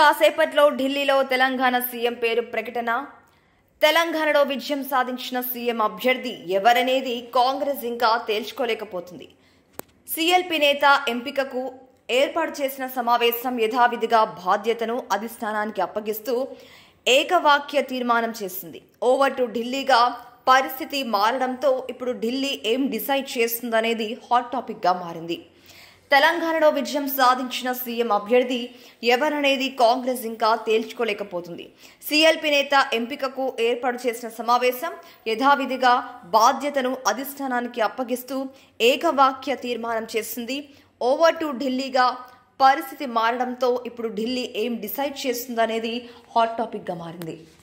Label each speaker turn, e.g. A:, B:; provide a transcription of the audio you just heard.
A: కాసేపట్లో ఢిల్లీలో తెలంగాణ సీఎం పేరు ప్రకటన తెలంగాణలో విజయం సాధించిన సీఎం అభ్యర్థి ఎవరనేది కాంగ్రెస్ ఇంకా తేల్చుకోలేకపోతుంది సీఎల్పీ నేత ఎంపికకు ఏర్పాటు చేసిన సమావేశం యథావిధిగా బాధ్యతను అధిష్టానానికి అప్పగిస్తూ ఏకవాక్య తీర్మానం చేసింది ఓవర్ టు ఢిల్లీగా పరిస్థితి మారడంతో ఇప్పుడు ఢిల్లీ ఏం డిసైడ్ చేస్తుందనేది హాట్ టాపిక్గా మారింది తెలంగాణలో విజయం సాధించిన సీఎం అభ్యర్థి ఎవరనేది కాంగ్రెస్ ఇంకా తేల్చుకోలేకపోతుంది సీఎల్పీ నేత ఎంపికకు ఏర్పాటు చేసిన సమావేశం యథావిధిగా బాధ్యతను అధిష్టానానికి అప్పగిస్తూ ఏకవాక్య తీర్మానం చేసింది ఓవర్ టు ఢిల్లీగా పరిస్థితి మారడంతో ఇప్పుడు ఢిల్లీ ఏం డిసైడ్ చేస్తుందనేది హాట్ టాపిక్గా మారింది